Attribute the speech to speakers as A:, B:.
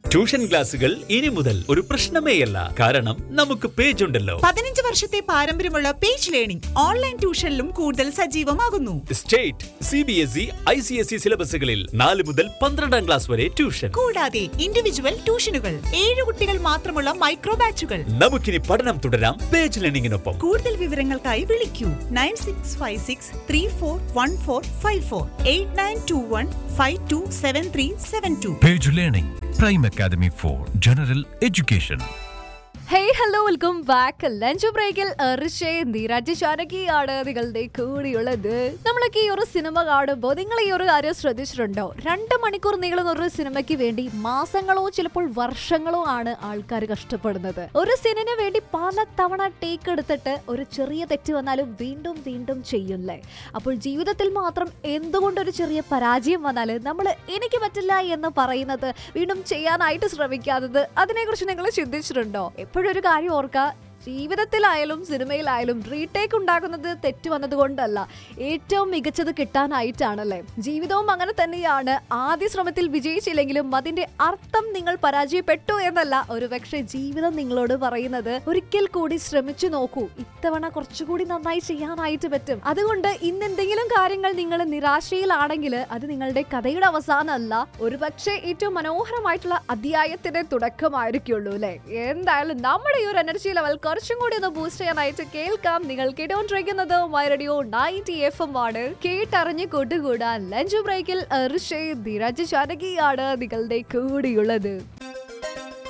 A: Tuition ക്ലാസുകൾ ഇനി മുതൽ ഒരു പ്രശ്നമേയല്ല കാരണം നമുക്ക് പേജ് ഉണ്ടല്ലോ
B: പതിനഞ്ച് വർഷത്തെ പാരമ്പര്യമുള്ള പേജ് ലേണിംഗ് ഓൺലൈൻ ട്യൂഷനിലും കൂടുതൽ സജീവമാകുന്നു
A: state C B S E I C S E സിലബസുകളിൽ നാല് മുതൽ പന്ത്രണ്ടാം ക്ലാസ് വരെ ട്യൂഷൻ
B: കൂടാതെ ഇൻഡിവിജ്വൽ ട്യൂഷനുകൾ ഏഴ് കുട്ടികൾ മാത്രമുള്ള മൈക്രോ ബാച്ചുകൾ
A: നമുക്കിനി പഠനം തുടരാം പേജ് ലേണിംഗിനൊപ്പം
B: കൂടുതൽ വിവരങ്ങൾക്കായി വിളിക്കൂ nine six five six three four one four five four eight nine two one five two seven three seven two
C: Page Learning, Prime Academy for General Education.
D: Hey hello welcome back lunch ബ്രേക്കിൽ ഋഷേ നീരാജ് ചാനകിയാണ് നിങ്ങളുടെ കൂടിയുള്ളത് നമ്മളൊക്കെ ഈ ഒരു cinema കാണുമ്പോൾ നിങ്ങൾ ഈ ഒരു കാര്യം ശ്രദ്ധിച്ചിട്ടുണ്ടോ രണ്ട് മണിക്കൂർ നീളുന്ന ഒരു സിനിമയ്ക്ക് വേണ്ടി മാസങ്ങളോ ചിലപ്പോൾ വർഷങ്ങളോ ആണ് ആൾക്കാർ കഷ്ടപ്പെടുന്നത് ഒരു സിനിമ വേണ്ടി പല തവണ ടേക്ക് എടുത്തിട്ട് ഒരു ചെറിയ തെറ്റ് വന്നാലും വീണ്ടും വീണ്ടും ചെയ്യൂല്ലേ അപ്പോൾ ജീവിതത്തിൽ മാത്രം എന്തുകൊണ്ട് ഒരു ചെറിയ പരാജയം വന്നാൽ നമ്മൾ എനിക്ക് പറ്റില്ല എന്ന് പറയുന്നത് വീണ്ടും ചെയ്യാനായിട്ട് ശ്രമിക്കാത്തത് അതിനെക്കുറിച്ച് നിങ്ങൾ ചിന്തിച്ചിട്ടുണ്ടോ എപ്പോഴും ഒരു കാര്യം ഓർക്കുക ജീവിതത്തിലായാലും സിനിമയിലായാലും റീടേക്ക് ഉണ്ടാകുന്നത് തെറ്റ് വന്നത് കൊണ്ടല്ല ഏറ്റവും മികച്ചത് കിട്ടാനായിട്ടാണല്ലേ ജീവിതവും അങ്ങനെ തന്നെയാണ് ആദ്യ ശ്രമത്തിൽ വിജയിച്ചില്ലെങ്കിലും അതിന്റെ അർത്ഥം നിങ്ങൾ പരാജയപ്പെട്ടു എന്നല്ല ഒരു പക്ഷേ ജീവിതം നിങ്ങളോട് പറയുന്നത് ഒരിക്കൽ കൂടി ശ്രമിച്ചു നോക്കൂ ഇത്തവണ കുറച്ചുകൂടി നന്നായി ചെയ്യാനായിട്ട് പറ്റും അതുകൊണ്ട് ഇന്ന് എന്തെങ്കിലും കാര്യങ്ങൾ നിങ്ങൾ നിരാശയിലാണെങ്കിൽ അത് നിങ്ങളുടെ കഥയുടെ അവസാനമല്ല ഒരു പക്ഷേ ഏറ്റവും മനോഹരമായിട്ടുള്ള അധ്യായത്തിന്റെ തുടക്കമായിരിക്കുള്ളൂ അല്ലെ എന്തായാലും നമ്മുടെ ഈ ഒരു എനർജി ലെവൽ കുറച്ചും കൂടി ഒന്ന് ബൂസ്റ്റ് ചെയ്യാനായിട്ട് കേൾക്കാം നിങ്ങൾ കേട്ടുകൊണ്ടിരിക്കുന്നത് my radio ninety F M ആണ് കേട്ടറിഞ്ഞ് കൊണ്ടുകൂടാൻ ലഞ്ച് ബ്രേക്കിൽ ഋഷേ ധീരജ് ചാനകിയാണ് നിങ്ങളുടെ കൂടിയുള്ളത്